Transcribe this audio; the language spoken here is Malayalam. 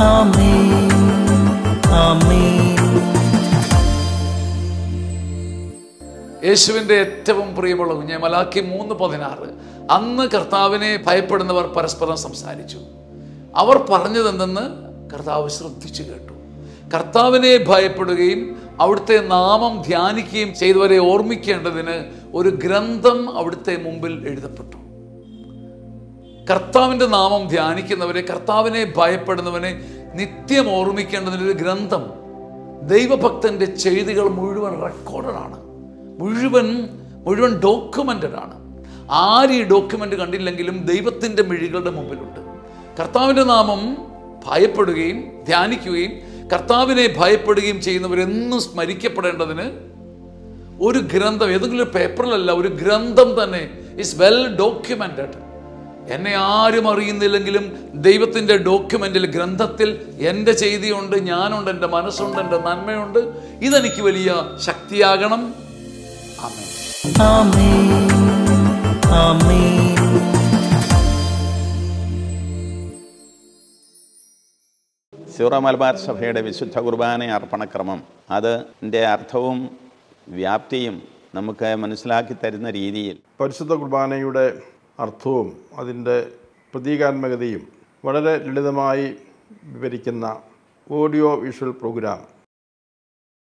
ആമേൻ ആമേൻ യേശുവിൻ്റെ ഏറ്റവും പ്രിയമുള്ള കുഞ്ഞെ മലാക്കി മൂന്ന് പതിനാറ് അന്ന് കർത്താവിനെ ഭയപ്പെടുന്നവർ പരസ്പരം സംസാരിച്ചു അവർ പറഞ്ഞതെന്തെന്ന് കർത്താവ് ശ്രദ്ധിച്ചു കേട്ടു കർത്താവിനെ ഭയപ്പെടുകയും അവിടുത്തെ നാമം ധ്യാനിക്കുകയും ചെയ്തവരെ ഓർമ്മിക്കേണ്ടതിന് ഒരു ഗ്രന്ഥം അവിടുത്തെ മുമ്പിൽ എഴുതപ്പെട്ടു കർത്താവിൻ്റെ നാമം ധ്യാനിക്കുന്നവരെ കർത്താവിനെ ഭയപ്പെടുന്നവനെ നിത്യം ഓർമ്മിക്കേണ്ടതിനൊരു ഗ്രന്ഥം ദൈവഭക്തന്റെ ചെയ്തികൾ മുഴുവൻ റെക്കോർഡഡാണ് മുഴുവൻ മുഴുവൻ ഡോക്യുമെൻ്റഡ് ആണ് ആര് ഈ ഡോക്യുമെൻ്റ് കണ്ടില്ലെങ്കിലും ദൈവത്തിൻ്റെ മിഴികളുടെ മുമ്പിലുണ്ട് കർത്താവിൻ്റെ നാമം ഭയപ്പെടുകയും ധ്യാനിക്കുകയും കർത്താവിനെ ഭയപ്പെടുകയും ചെയ്യുന്നവരെന്നും സ്മരിക്കപ്പെടേണ്ടതിന് ഒരു ഗ്രന്ഥം ഏതെങ്കിലും ഒരു പേപ്പറിലല്ല ഒരു ഗ്രന്ഥം തന്നെ ഇസ് വെൽ ഡോക്യുമെന്റഡ് എന്നെ ആരും അറിയുന്നില്ലെങ്കിലും ദൈവത്തിൻ്റെ ഡോക്യുമെന്റിൽ ഗ്രന്ഥത്തിൽ എൻ്റെ ചെയ്തിയുണ്ട് ഞാനുണ്ട് എൻ്റെ മനസ്സുണ്ട് എൻ്റെ നന്മയുണ്ട് ഇതെനിക്ക് വലിയ ശക്തിയാകണം ആമേൻ ആമേൻ ആമേൻ സീറോ മലബാർ സഭയുടെ വിശുദ്ധ കുർബാന അർപ്പണക്രമം അതിൻ്റെ അർത്ഥവും വ്യാപ്തിയും നമുക്ക് മനസ്സിലാക്കി തരുന്ന രീതിയിൽ പരിശുദ്ധ കുർബാനയുടെ അർത്ഥവും അതിൻ്റെ പ്രതീകാത്മകതയും വളരെ ലളിതമായി വിവരിക്കുന്ന ഓഡിയോ വിഷ്വൽ പ്രോഗ്രാം